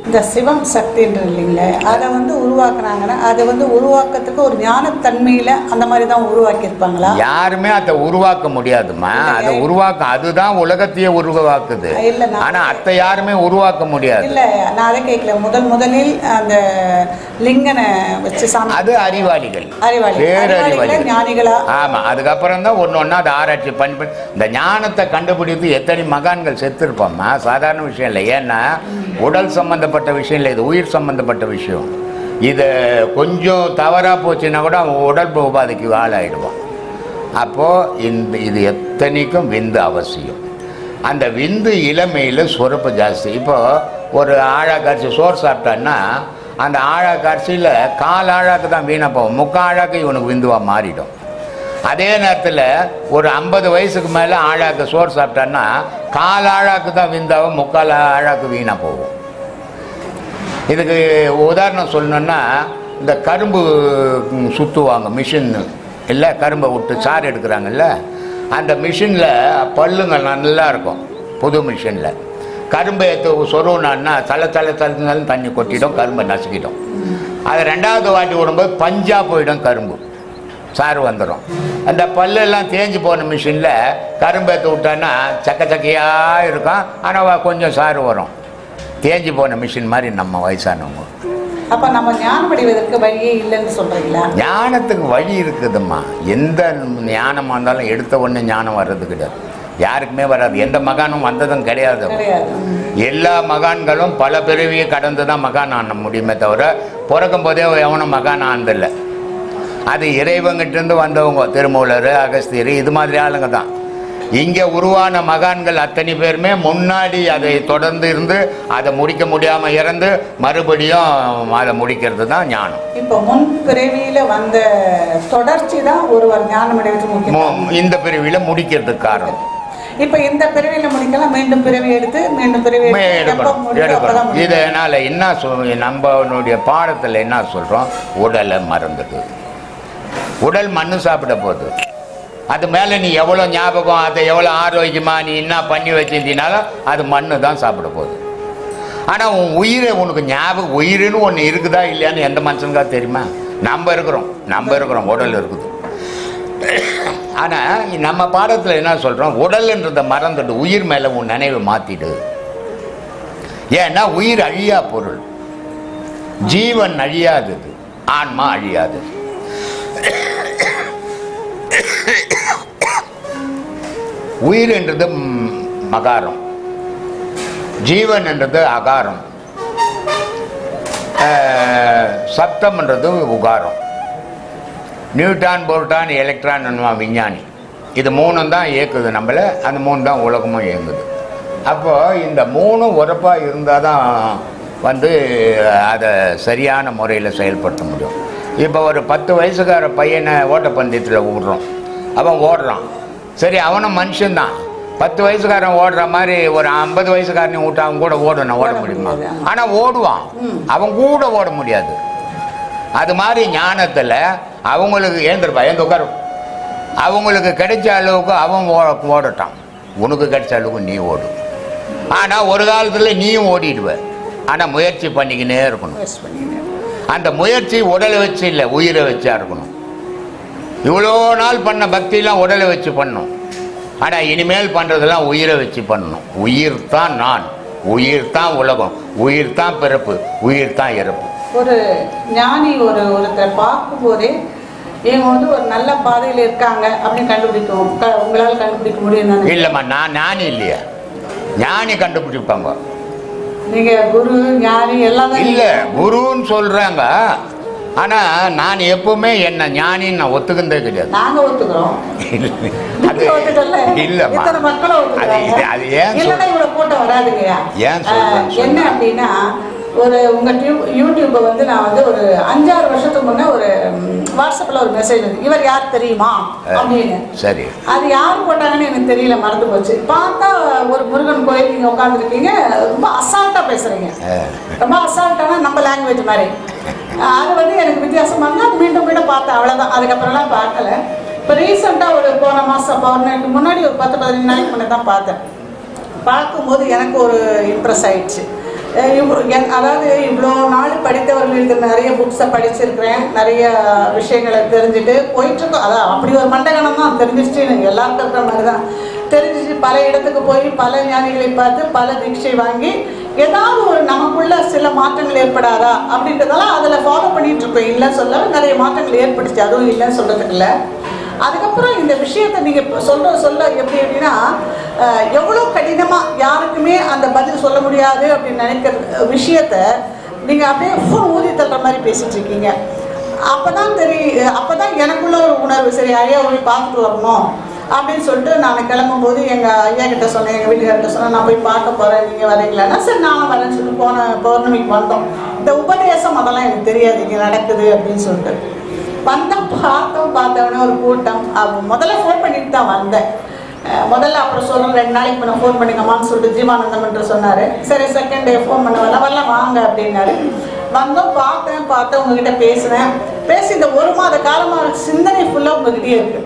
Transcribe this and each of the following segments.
இந்த சிவம் சக்தின்றது இல்லைங்களே அதை வந்து உருவாக்குனாங்கன்னா அதை வந்து உருவாக்கத்துக்கு ஒரு ஞானத்தன்மையில் அந்த மாதிரி தான் உருவாக்கியிருப்பாங்களா யாருமே அதை உருவாக்க முடியாதும்மா அதை உருவாக்க அதுதான் உலகத்தையே உருவாக்குது இல்ல, நான் ஆனா அதை யாருமே உருவாக்க முடியாது இல்லை நான் அதை கேட்கல முதல் முதலில் அந்த லிங்கனை வச்சு சாமி அது அறிவாளிகள் அறிவாளி பேரறிவாளிகள் அறிவாளிகளா ஞானிகளா ஆமா அதுக்கப்புறம் தான் ஒன்று ஒன்றா அதை ஆராய்ச்சி பண்ணி பண்ணி இந்த ஞானத்தை கண்டுபிடித்து எத்தனை மகான்கள் செத்துருப்போம்மா சாதாரண விஷயம் இல்லை ஏன்னா உடல் சம்பந்தப்பட்ட விஷயம் இல்லை இது உயிர் சம்பந்தப்பட்ட விஷயம் இது கொஞ்சம் தவறாக போச்சுன்னா கூட அவன் உடல் உபாதைக்கு ஆளாயிடுவான் அப்போது இந்த இது எத்தனைக்கும் விந்து அவசியம் அந்த விந்து இளமையில் சுரப்பு ஜாஸ்தி இப்போ ஒரு ஆழா கரிசி சோறு சாப்பிட்டான்னா அந்த ஆழா கரிசியில் கால் ஆழாக்கு தான் வீணாக போகும் முக்கால் ஆழாக்கு இவனுக்கு விந்துவாக மாறிடும் அதே நேரத்தில் ஒரு ஐம்பது வயசுக்கு மேலே ஆழாக்கு சோறு சாப்பிட்டான்னா கால் ஆழாக்கு தான் விந்தாவும் முக்கால் ஆழாக்கு வீணாக போகும் இதுக்கு உதாரணம் சொல்லணுன்னா இந்த கரும்பு ம், சுற்றுவாங்க மிஷின் இல்லை கரும்பை விட்டு சாறு எடுக்கிறாங்கல்ல அந்த மிஷினில் பல்லுங்க நல்லா இருக்கும் புது மிஷினில் கரும்பை எடுத்து சொருவினான்னா தலை தலை தலை தண்ணி கொட்டிடும் கரும்பை நசுக்கிடும் அது ரெண்டாவது வாட்டி விடும்போது பஞ்சாக போயிடும் கரும்பு சாறு வந்துடும் அந்த பல்லெல்லாம் தேஞ்சு போன மிஷினில் கரும்பு எடுத்து விட்டான்னா சக்க சக்கையாக இருக்கும் ஆனால் கொஞ்சம் சாறு வரும் தேஞ்சு போன மிஷின் மாதிரி நம்ம வயசானவங்க அப்போ நம்ம ஞானம் அடைவதற்கு வழியே இல்லைன்னு சொல்றீங்களா ஞானத்துக்கு வழி இருக்குதும்மா எந்த ஞானமாக இருந்தாலும் எடுத்த உடனே ஞானம் வர்றது கிடையாது யாருக்குமே வராது எந்த மகானும் வந்ததும் கிடையாது கிடையாது ம். எல்லா மகான்களும் பல பிறவியை கடந்து தான் மகான் ஆன முடியுமே தவிர பிறக்கும் போதே எவனும் மகான் ஆனதில்லை அது இறைவங்கிட்டேருந்து வந்தவங்க திருமூலர் அகஸ்தியர் இது மாதிரி ஆளுங்க தான் இங்கே உருவான மகான்கள் அத்தனை பேருமே முன்னாடி அதை தொடர்ந்து இருந்து அதை முடிக்க முடியாமல் இறந்து மறுபடியும் அதை முடிக்கிறது தான் ஞானம் இப்போ முன் பிறவியில வந்த தொடர்ச்சி தான் ஒருவர் ஞானம் அடைவதற்கு முக்கியம் மு- இந்த பிரிவில் முடிக்கிறதுக்கு காரணம் இப்போ இந்த பிறவியில முடிக்கலாம் மீண்டும் பிறவி எடுத்து மீண்டும் பிறவி மே- எடுத்து எப்போ எடுக்கணும் முடியுதோ அப்பதான் எடுக்கணும் முடியும். இதனால் என்ன சொல் நம்மளுடைய பாடத்தில் என்ன சொல்கிறோம் உடலை மறந்துடு உடல் மண்ணு சாப்பிட போகுது அது மேலே நீ எவ்வளோ ஞாபகம் அதை எவ்வளோ ஆரோக்கியமா நீ என்ன பண்ணி வச்சிருந்தீனாலும் அது மண்ணு தான் சாப்பிட போகுது ஆனால் உன் உயிரை உனக்கு ஞாபகம் உயிருன்னு ஒன்று இருக்குதா இல்லையான்னு எந்த மனுஷனுக்கா தெரியுமா நம்ம இருக்கிறோம் நம்ம இருக்கிறோம் உடல் இருக்குது ஆனால் நம்ம பாடத்தில் என்ன சொல்கிறோம் உடல்ன்றதை மறந்துட்டு உயிர் மேலே உன் நினைவை மாற்றிடு ஏன்னா உயிர் அழியா பொருள் ஜீவன் அழியாதது ஆன்மா அழியாதது உயிர் என்றது ம், மகாரம் ஜீவன் என்றது அகாரம் அஹ், சப்தம்ன்றது உகாரம் நியூட்டான் போர்டான் எலக்ட்ரான் என்னுவான் விஞ்ஞானி இது மூணும் தான் இயக்குது நம்மளை அந்த மூணு தான் உலகமும் இயங்குது அப்போது இந்த மூணும் உரப்பாக இருந்தால் தான் வந்து அதை சரியான முறையில் செயல்படுத்த முடியும் இப்போ ஒரு பத்து வயசுக்கார பையனை ஓட்டப்பந்தயத்தில் விடுறோம் அவன் ஓடுறான் சரி அவனும் மனுஷன்தான் பத்து வயசுக்காரன் ஓடுற மாதிரி ஒரு ஐம்பது வயசுக்காரனையும் விட்டு அவன் கூட ஓடணும் ஓட ஓட முடியுமா முடியாது. ஆனால் ஓடுவான் ம். அவன் கூட ஓட முடியாது அது மாதிரி ஞானத்தில் அவங்களுக்கு ஏந்திருப்பா ஏந்து உட்காரு அவங்களுக்கு கிடைச்ச அளவுக்கு அவன் ஓ ஓடட்டான் உனக்கு கிடைச்ச அளவுக்கு நீ ஓடு ஆனால் ஒரு காலத்தில் நீயும் ஓடிடுவ ஆனால் முயற்சி பண்ணிக்கினே இருக்கணும் Waste பண்ணிக்கிறேன். அந்த முயற்சி உடலை வச்சு இல்லை உயிரை வச்சா இருக்கணும் இவ்வளோ நாள் பண்ண பக்தியெல்லாம் உடலை வச்சு பண்ணணும் ஆனால் இனிமேல் பண்ணுறதெல்லாம் உயிரை வச்சு பண்ணணும் உயிர் தான் நான் உயிர் தான் உலகம் உயிர் தான் பிறப்பு உயிர் தான் இறப்பு ஒரு ஞானி ஒரு ஒருத்தர் பார்க்கும்போதே இவங்க வந்து ஒரு நல்ல பாதையில் இருக்காங்க அப்படின்னு கண்டுபிடிக்கும் க- உங்களால கண்டுபிடிக்க முடியும் தானே இல்லைம்மா நான் ஞானி இல்லையா ஞானி கண்டுபிடிப்பாங்க நீங்க குரு ஞானி எல்லாம் தான் இல்லை குருன்னு சொல்கிறாங்க ஆனால் நான் எப்பவுமே என்ன ஞானின்னு நான் ஒத்துக்கின்றே கிடையாது நாங்க ஒத்துக்கிறோம் அது நீங்க ஒத்துக்கல இல்லைம்மா இத்தனை மக்களும் அது ஒத்துக்கிறாங்க அது ஏன் சொல் இல்லைன்னா இவ்வளவு கூட்டம் வராதுங்கய்யா ஏன் சொல்றேன், ஆஹ், என்ன அப்படின்னா ஒரு உங்க டியூப் யூடியூப்பை வந்து நான் வந்து ஒரு அஞ்சாறு வருஷத்துக்கு முன்னே ஒரு ம், வாட்ஸ்அப்ல ஒரு மெசேஜ் வந்து இவர் யார் தெரியுமா அப்படின்னு சரி அது யார் போட்டாங்கன்னு எனக்கு தெரியல மறந்து போச்சு பார்த்தா ஒரு முருகன் கோயில் நீங்க உட்காந்துருக்கீங்க ரொம்ப அசால்ட்டா பேசுறீங்க ரொம்ப அசால்ட்டானா நம்ம லாங்குவேஜ் மாதிரி அஹ் அது வந்து எனக்கு வித்தியாசமா இருந்தா அது மீண்டும் மீண்டும் பார்த்தேன் அவ்வளவுதான் அதுக்கப்புறம்லாம் பார்க்கல இப்போ ரீசெண்டாக ஒரு போன மாதம் பௌர்ணமிக்கு முன்னாடி ஒரு பத்து பதினஞ்சு நாளைக்கு முன்னே தான் பார்த்தேன் பார்க்கும்போது எனக்கு ஒரு இம்ப்ரெஸ் ஆயிடுச்சு அஹ் இவ்வ- என்- அதாவது இவ்வளோ நாள் படித்தவர்களுக்கு நிறைய புக்ஸை படிச்சிருக்கிறேன் நிறைய விஷயங்களை தெரிஞ்சுட்டு போயிட்டுருக்கோம் அதான் அப்படி ஒரு மண்டகணம் தான் தெரிஞ்சிருச்சு எனக்கு எல்லாருக்கும் இருக்கிற மாதிரி தான் தெரிஞ்சிச்சு பல இடத்துக்கு போய் பல ஞானிகளை பார்த்து பல தீட்சை வாங்கி ஏதாவது ஒரு நமக்குள்ள சில மாற்றங்கள் ஏற்படாதா அப்படின்றதெல்லாம் அதில் ஃபாலோ பண்ணிட்டு இருப்பேன் இல்லை சொல்ல நிறைய மாற்றங்கள் ஏற்பட்டுச்சு அதுவும் இல்லைன்னு சொல்கிறதுக்கு இல்லை அதுக்கப்புறம் இந்த விஷயத்தை நீங்கள் சொல்ற சொல்ல எப்படி அப்படின்னா அஹ், எவ்வளோ கடினமாக யாருக்குமே அந்த பதில் சொல்ல முடியாது அப்படின்னு நினைக்கிற விஷயத்த நீங்கள் அப்படியே ஃபோன் ஊதி தள்ளுற மாதிரி பேசிட்டு இருக்கீங்க அப்போ தான் தெரி அப்போ தான் எனக்குள்ள ஒரு உணர்வு சரி ஐயா போய் பார்த்துட்டு வரணும் அப்படின்னு சொல்லிட்டு நான் கிளம்பும்போது எங்கள் ஐயா கிட்ட சொன்னேன் எங்கள் வீட்டுக்கார்ட்ட சொன்னேன் நான் போய் பார்க்க போகிறேன் நீங்கள் வரீங்களான்னா சரி நானும் வரேன்னு சொல்லிட்டு போன பௌர்ணமிக்கு வந்தோம் இந்த உபதேசம் அதெல்லாம் எனக்கு தெரியாது இங்கே நடக்குது அப்படின்னு சொல்லிட்டு வந்தோம் பார்த்தோம் பார்த்தவொடனே ஒரு கூட்டம் அப்ப முதல்ல ஃபோன் பண்ணிட்டு தான் வந்தேன் அஹ் முதல்ல அப்புறம் சொல்கிறேன் ரெண்டு நாளைக்கு முன்னே ஃபோன் பண்ணிக்கமான்னு சொல்லிட்டு ஜீவானந்தம் என்று சொன்னார் சரி செகண்ட் டே ஃபோன் பண்ண வரல வரல வாங்க அப்படின்னாரு வந்தோம் பார்த்தேன் பார்த்தேன் உங்ககிட்ட பேசினேன் பேசி இந்த ஒரு மாத காலமாக சிந்தனை ஃபுல்லாக உங்ககிட்டயே இருக்கு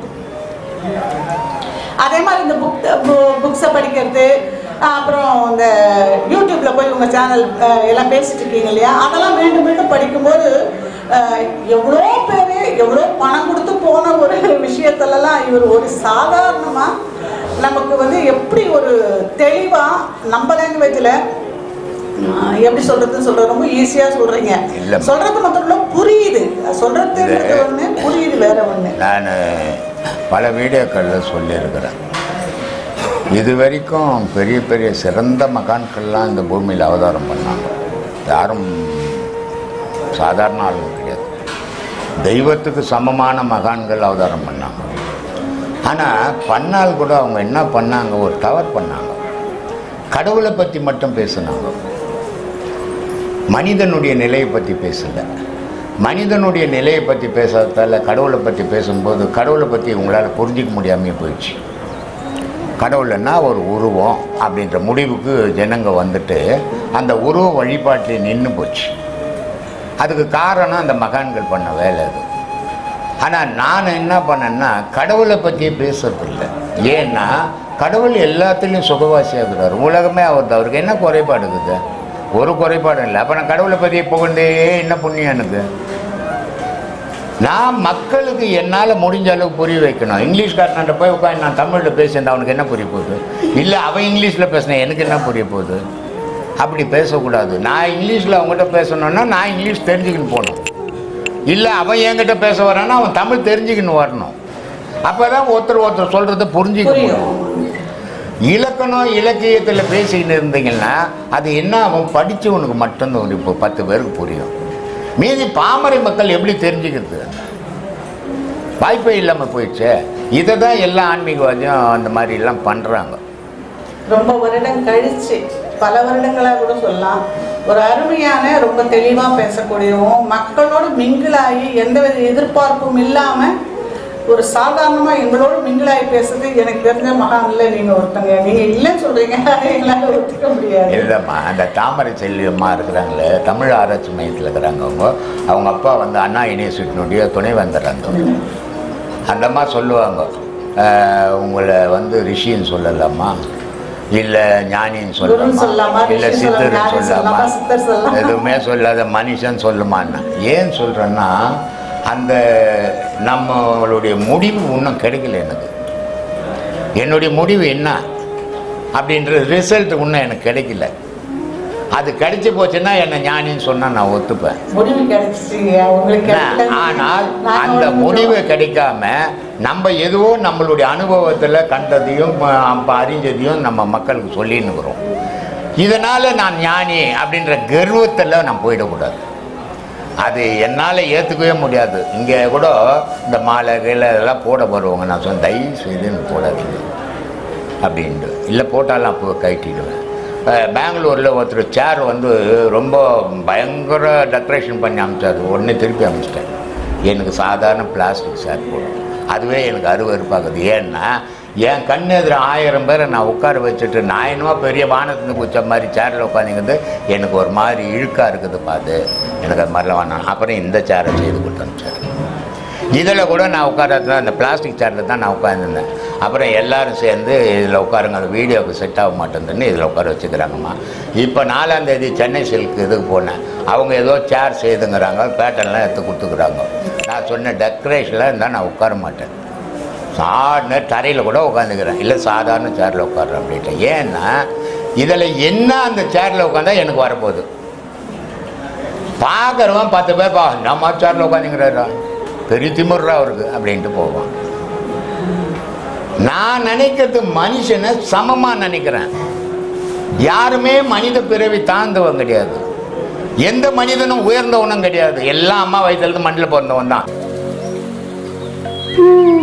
அதே மாதிரி இந்த புக் புக்ஸை படிக்கிறது அப்புறம் இந்த யூடியூப்ல போய் உங்கள் சேனல் எல்லாம் பேசிட்டு இருக்கீங்க இல்லையா அதெல்லாம் மீண்டும் மீண்டும் படிக்கும்போது அஹ், எவ்வளோ பேர் எவ்வளோ பணம் கொடுத்து போன ஒரு விஷயத்துலலாம் இவர் ஒரு சாதாரணமாக நமக்கு வந்து எப்படி ஒரு தெளிவாக நம்ம லாங்குவேஜில் எப்படி சொல்றதுன்னு சொல்றது ரொம்ப ஈஸியாக சொல்றீங்க இல்ல. சொல்றது மட்டும் இல்ல புரியுது சொல்றதுன்றது ஒன்று புரியுது வேற ஒன்று நான் பல வீடியோக்களில் சொல்லியிருக்கிறேன் இது வரைக்கும் பெரிய பெரிய சிறந்த மகான்கள்லாம் இந்த பூமியில் அவதாரம் பண்ணாங்க யாரும் சாதாரண ஆளுங்க கிடையாது தெய்வத்துக்கு சமமான மகான்கள் அவதாரம் பண்ணாங்க ஆனால் பண்ணால் கூட அவங்க என்ன பண்ணாங்க ஒரு தவறு பண்ணாங்க கடவுளை பற்றி மட்டும் பேசுனாங்க மனிதனுடைய நிலையை பற்றி பேசல மனிதனுடைய நிலையை பற்றி பேசாததால கடவுளை பற்றி பேசும்போது கடவுளை பற்றி உங்களால் புரிஞ்சிக்க முடியாமே போயிடுச்சு கடவுள்னா ஒரு உருவம் அப்படின்ற முடிவுக்கு ஜனங்க வந்துட்டு அந்த உருவ வழிபாட்டில் நின்று போச்சு அதுக்கு காரணம் அந்த மகான்கள் பண்ண வேலை அது ஆனால் நான் என்ன பண்ணேன்னா கடவுளை பற்றியே பேசுறதில்ல ஏன்னா கடவுள் எல்லாத்துலேயும் சுகவாசியாகிறார் உலகமே அவர் அவருக்கு என்ன குறைபாடு இருக்குது ஒரு குறைபாடும் இல்லை அப்போ நான் கடவுளை பற்றி புகழ்ந்தே என்ன புண்ணியம் எனக்கு நான் மக்களுக்கு என்னால் முடிஞ்ச அளவுக்கு புரிய வைக்கணும் இங்கிலீஷ்காரன்ட்ட போய் உட்காந்து நான் தமிழில் பேசியிருந்தேன் அவனுக்கு என்ன புரிய போகுது இல்லை அவன் இங்கிலீஷில் பேசினேன் எனக்கு என்ன புரிய போகுது அப்படி பேசக்கூடாது நான் இங்கிலீஷில் அவங்ககிட்ட பேசணுன்னா நான் இங்கிலீஷ் தெரிஞ்சுக்கின்னு போகணும் இல்லை அவன் என்கிட்ட பேச வரான்னா அவன் தமிழ் தெரிஞ்சுக்கின்னு வரணும் அப்போ தான் ஒருத்தர் ஒருத்தர் சொல்கிறத புரிஞ்சுக்க முடியும் புரியும் இலக்கணம் இலக்கியத்தில் பேசிக்கிட்டு இருந்தீங்கன்னா அது என்ன அவன் படித்தவனுக்கு மட்டும்தான் இப்போ பத்து பேருக்கு புரியும் மீதி பாமரை மக்கள் எப்படி தெரிஞ்சுக்கிறது வாய்ப்பே இல்லாமல் போயிடுச்சே இதை தான் எல்லா ஆன்மீகவாதியும் அந்த மாதிரி எல்லாம் பண்ணுறாங்க ரொம்ப வருடம் கழிச்சு பல வருடங்களாக கூட சொல்லலாம் ஒரு அருமையான ரொம்ப தெளிவாக பேசக்கூடியவும் மக்களோடு மிங்கிளாகி எந்தவித எதிர்பார்ப்பும் இல்லாமல் ஒரு சாதாரணமாக எங்களோடு மிங்கிளாகி பேசுறது எனக்கு தெரிஞ்ச மகான்ல நீங்கள் ஒருத்தங்க நீங்கள் இல்லைன்னு சொல்கிறீங்க எங்களால் ஒத்துக்க முடியாது இல்லைம்மா அந்த தாமரை செல்வியம்மா இருக்கிறாங்களே தமிழ் ஆராய்ச்சி மையத்தில் இருக்கிறாங்க அவங்க அவங்க அப்பா வந்து அண்ணா யூனிவர்சிட்டினுடைய துணைவேந்தர் அந்த அந்த அம்மா சொல்லுவாங்க "அஹ், உங்களை வந்து ரிஷின்னு சொல்லலாமா இல்லை ஞானின்னு குருன்னு சொல்லலாமா, சொல்லலாமா இல்லை ரிஷி சித்தர்னு சொல்லலாம், ஞானி சொல்லலாமா சொல்லலாமா, சித்தர் சொல்லலாமா? எதுவுமே சொல்லாத மனுஷன் சொல்லுமான்னா ஏன் சொல்கிறேன்னா அந்த நம்மளுடைய முடிவு இன்னும் கிடைக்கல எனக்கு என்னுடைய முடிவு என்ன அப்படின்ற ரிசல்ட் இன்னும் எனக்கு கிடைக்கல அது கிடைச்சி போச்சுன்னா என்னை ஞானின்னு சொன்னால் நான் ஒத்துப்பேன் முடிவு கிடைச்சிட்டீங்க உங்களுக்கு என்ன? கிடைக்கலன்னு ஆனால் நாங்க அந்த ஒண்ணும் முடிவு கிடைக்காம நம்ம எதுவோ நம்மளுடைய அனுபவத்தில் கண்டதையும் ம, அப்ப அறிஞ்சதையும் நம்ம மக்களுக்கு சொல்லின்னு இருக்கிறோம் இதனால் நான் ஞானி அப்படின்ற கர்வத்தில் நான் போயிடக்கூடாது அது என்னால் ஏற்றுக்கவே முடியாது இங்கே கூட இந்த மாலை கீழே இதெல்லாம் போட வருவாங்க நான் சொன்னேன் தயவு செய்து எனக்கு போடாதீங்க அப்படின்ட்டு இல்லை போட்டாலும் அப்போ கட்டிடுவேன் பெங்களூரில் ஒருத்தர் சேர் வந்து ரொம்ப பயங்கர டெக்கரேஷன் பண்ணி அமிச்சார் உடனே திருப்பி அமிச்சிட்டேன் எனக்கு சாதாரண பிளாஸ்டிக் சேர் போடும் அதுவே எனக்கு அருவருப்பாகுது ஏன்னா என் கண் எதிர ஆயிரம் பேரை நான் உட்கார வச்சுட்டு நான் என்னமோ பெரிய வானத்துலேருந்து குச்ச மாதிரி சேரில் உட்காந்துங்கிறது எனக்கு ஒரு மாதிரி இழுக்காக இருக்குது பாது எனக்கு அது மாதிரிலாம் வேணாம் அப்புறம் இந்த சேரை செய்து கொடுத்து அனுப்பிச்சார் இதில் கூட நான் உட்காரது அந்த பிளாஸ்டிக் சேரில் தான் நான் உட்காந்துருந்தேன் அப்புறம் எல்லாரும் சேர்ந்து இதில் உட்காருங்க அந்த வீடியோவுக்கு செட் ஆக மாட்டேங்குதுன்னு இதில் உட்கார வச்சுக்கிறாங்கம்மா இப்போ நாலாம் தேதி சென்னை சில்க் இதுக்கு போனேன் அவங்க ஏதோ சேர் செய்துங்கிறாங்க பேட்டர்ன்லாம் எடுத்து கொடுத்துக்குறாங்க நான் சொன்ன டெக்கரேஷனில் இருந்தால் நான் உட்கார மாட்டேன் சாதாரண தரையில் கூட உட்காந்துக்கிறேன் இல்லை சாதாரண சேரில் உட்காடுறேன் அப்படின்ட்டு ஏன்னா இதில் என்ன அந்த சேரில் உட்காந்தா எனக்கு வரப்போகுது பார்க்குறவன் பத்து பேர் பா நம்ம சேரில் உட்காந்துங்கிறாரா பெரிய திமுறா அவருக்கு அப்படின்ட்டு போவான் நான் நினைக்கிறது மனுஷனை சமமாக நினைக்கிறேன் யாருமே மனித பிறவி தாழ்ந்தவன் கிடையாது எந்த மனிதனும் உயர்ந்தவனும் கிடையாது எல்லாம் அம்மா வயசுலேருந்து மண்ணில் பிறந்தவன் தான்